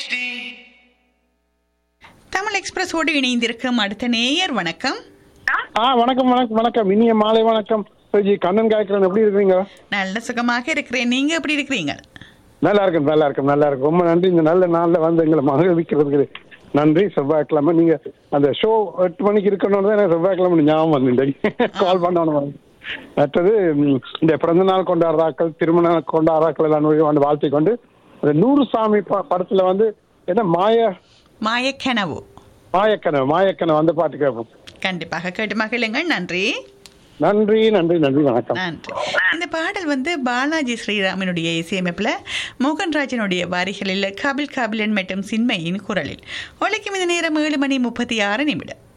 தமிழ் எக்ஸ்பிரஸோடு இணைந்திருக்கும் அடுத்த நேயர் வணக்கம் ஆ வணக்கம் வணக்கம் வணக்கம் இனிய மாலை வணக்கம் ஜி கண்ணன் காய்க்கிறேன் எப்படி இருக்கீங்க நல்ல சுகமாக இருக்கிறேன் நீங்க எப்படி இருக்கிறீங்க நல்லா இருக்கும் நல்லா இருக்கும் நல்லா இருக்கும் ரொம்ப நன்றி இந்த நல்ல நாள்ல வந்து எங்களை மகிழ்விக்கிறதுக்கு நன்றி செவ்வாய்க்கிழமை நீங்க அந்த ஷோ எட்டு மணிக்கு இருக்கணும் தான் எனக்கு செவ்வாய்க்கிழமை ஞாபகம் வந்துட்டேன் கால் பண்ணணும் மற்றது ம், இந்த பிறந்த நாள் கொண்டாடுறாக்கள் திருமண நாள் கொண்டாடுறாக்கள் எல்லாம் வந்து வாழ்த்தி கொண்டு அந்த நூறு சாமி ப- படத்துல வந்து என்ன மாய மாயக்கனவு மாயக்கனை மாயக்கனை வந்து பாட்டு கேட்போம் கண்டிப்பாக கேட்டு மகிழுங்கள் நன்றி நன்றி நன்றி நன்றி வணக்கம் நன்றி இந்த பாடல் வந்து பாலாஜி ஸ்ரீராமனுடைய இசையமைப்பில் மோகன்ராஜனுடைய வரிகளில் கபில் கபிலன் மற்றும் சின்மையின் குரலில் ஒழிக்கும் இந்த நேரம் ஏழு மணி முப்பத்தி ஆறு நிமிடம்